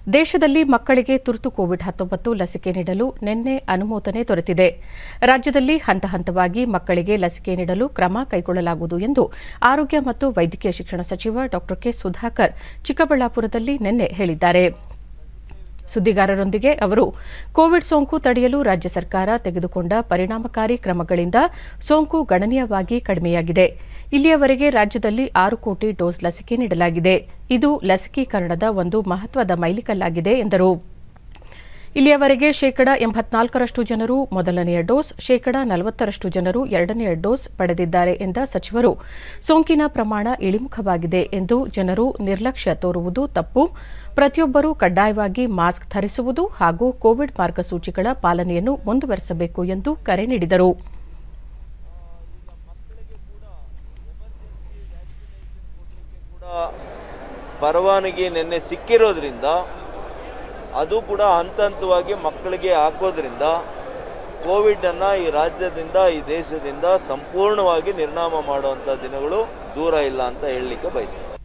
ದೇಶದಲ್ಲಿ ಮಕ್ಕಳಿಗೆ ತುರ್ತು ಕೋವಿಡ್ ಹತ್ತೊಂಬತ್ತು ಲಸಿಕೆ ನೀಡಲು ನಿನ್ನೆ ಅನುಮೋದನೆ ದೊರೆತಿದೆ ರಾಜ್ಯದಲ್ಲಿ ಹಂತ ಹಂತವಾಗಿ ಮಕ್ಕಳಿಗೆ ಲಸಿಕೆ ನೀಡಲು ಕ್ರಮ ಕೈಗೊಳ್ಳಲಾಗುವುದು ಎಂದು ಆರೋಗ್ಯ ಮತ್ತು ವೈದ್ಯಕೀಯ ಶಿಕ್ಷಣ ಸಚಿವ ಡಾ ಕೆ ಸುಧಾಕರ್ ಚಿಕ್ಕಬಳ್ಳಾಪುರದಲ್ಲಿ ನಿನ್ನೆ ಹೇಳಿದ್ದಾರೆ ಸುದ್ದಿಗಾರರೊಂದಿಗೆ ಅವರು ಕೋವಿಡ್ ಸೋಂಕು ತಡೆಯಲು ರಾಜ್ಯ ಸರ್ಕಾರ ತೆಗೆದುಕೊಂಡ ಪರಿಣಾಮಕಾರಿ ಕ್ರಮಗಳಿಂದ ಸೋಂಕು ಗಣನೀಯವಾಗಿ ಕಡಿಮೆಯಾಗಿದೆ ಇಲ್ಲಿಯವರೆಗೆ ರಾಜ್ಯದಲ್ಲಿ ಆರು ಕೋಟಿ ಡೋಸ್ ಲಸಿಕೆ ನೀಡಲಾಗಿದೆ ಇದು ಲಸಿಕೀಕರಣದ ಒಂದು ಮಹತ್ವದ ಮೈಲಿಗಲ್ಲಾಗಿದೆ ಎಂದರು ಇಲ್ಲಿಯವರೆಗೆ ಶೇಕಡ ಎಂಬತ್ನಾಲ್ಕರಷ್ಟು ಜನರು ಮೊದಲನೆಯ ಡೋಸ್ ಶೇಕಡ ನಲವತ್ತರಷ್ಟು ಜನರು ಎರಡನೆಯ ಡೋಸ್ ಪಡೆದಿದ್ದಾರೆ ಎಂದ ಸಚಿವರು ಸೋಂಕಿನ ಪ್ರಮಾಣ ಇಳಿಮುಖವಾಗಿದೆ ಎಂದು ಜನರು ನಿರ್ಲಕ್ಷ್ಯ ತೋರುವುದು ತಪ್ಪು ಪ್ರತಿಯೊಬ್ಬರೂ ಕಡ್ಡಾಯವಾಗಿ ಮಾಸ್ಕ್ ಧರಿಸುವುದು ಹಾಗೂ ಕೋವಿಡ್ ಮಾರ್ಗಸೂಚಿಗಳ ಪಾಲನೆಯನ್ನು ಮುಂದುವರೆಸಬೇಕು ಎಂದು ಕರೆ ನೀಡಿದರು ಕೂಡ ಪರವಾನಗಿ ನಿನ್ನೆ ಸಿಕ್ಕಿರೋದ್ರಿಂದ ಅದು ಕೂಡ ಹಂತ ಹಂತವಾಗಿ ಮಕ್ಕಳಿಗೆ ಹಾಕೋದ್ರಿಂದ ಕೋವಿಡನ್ನು ಈ ರಾಜ್ಯದಿಂದ ಈ ದೇಶದಿಂದ ಸಂಪೂರ್ಣವಾಗಿ ನಿರ್ನಾಮ ಮಾಡುವಂಥ ದಿನಗಳು ದೂರ ಇಲ್ಲ ಅಂತ ಹೇಳಲಿಕ್ಕೆ ಬಯಸ್ತೀನಿ